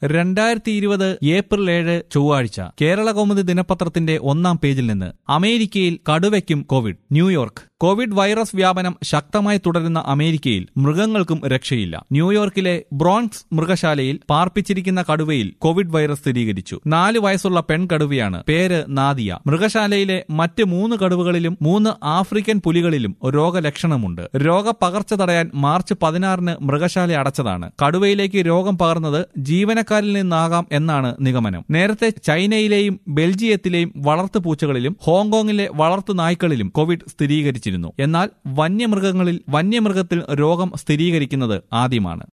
രണ്ടായിരത്തി ഇരുപത് ഏപ്രിൽ ഏഴ് ചൊവ്വാഴ്ച കേരള കൗമുദി ദിനപത്രത്തിന്റെ ഒന്നാം പേജിൽ നിന്ന് അമേരിക്കയിൽ കടുവയ്ക്കും കോവിഡ് ന്യൂയോർക്ക് കോവിഡ് വൈറസ് വ്യാപനം ശക്തമായി തുടരുന്ന അമേരിക്കയിൽ മൃഗങ്ങൾക്കും രക്ഷയില്ല ന്യൂയോർക്കിലെ ബ്രോൺക്സ് മൃഗശാലയിൽ പാർപ്പിച്ചിരിക്കുന്ന കടുവയിൽ കോവിഡ് വൈറസ് സ്ഥിരീകരിച്ചു നാല് വയസ്സുള്ള പെൺകടുവയാണ് പേര് നാദിയ മൃഗശാലയിലെ മറ്റ് മൂന്ന് കടുവകളിലും മൂന്ന് ആഫ്രിക്കൻ പുലികളിലും രോഗലക്ഷണമുണ്ട് രോഗപകർച്ച തടയാൻ മാർച്ച് പതിനാറിന് മൃഗശാല അടച്ചതാണ് കടുവയിലേക്ക് രോഗം പകർന്നത് ജീവനക്കാരിൽ നിന്നാകാം എന്നാണ് നിഗമനം നേരത്തെ ചൈനയിലെയും ബെൽജിയത്തിലെയും വളർത്തുപൂച്ചകളിലും ഹോങ്കോങ്ങിലെ വളർത്തു നായ്ക്കളിലും കോവിഡ് സ്ഥിരീകരിച്ചിരുന്നു എന്നാൽ വന്യമൃഗങ്ങളിൽ വന്യമൃഗത്തിൽ രോഗം സ്ഥിരീകരിക്കുന്നത് ആദ്യമാണ്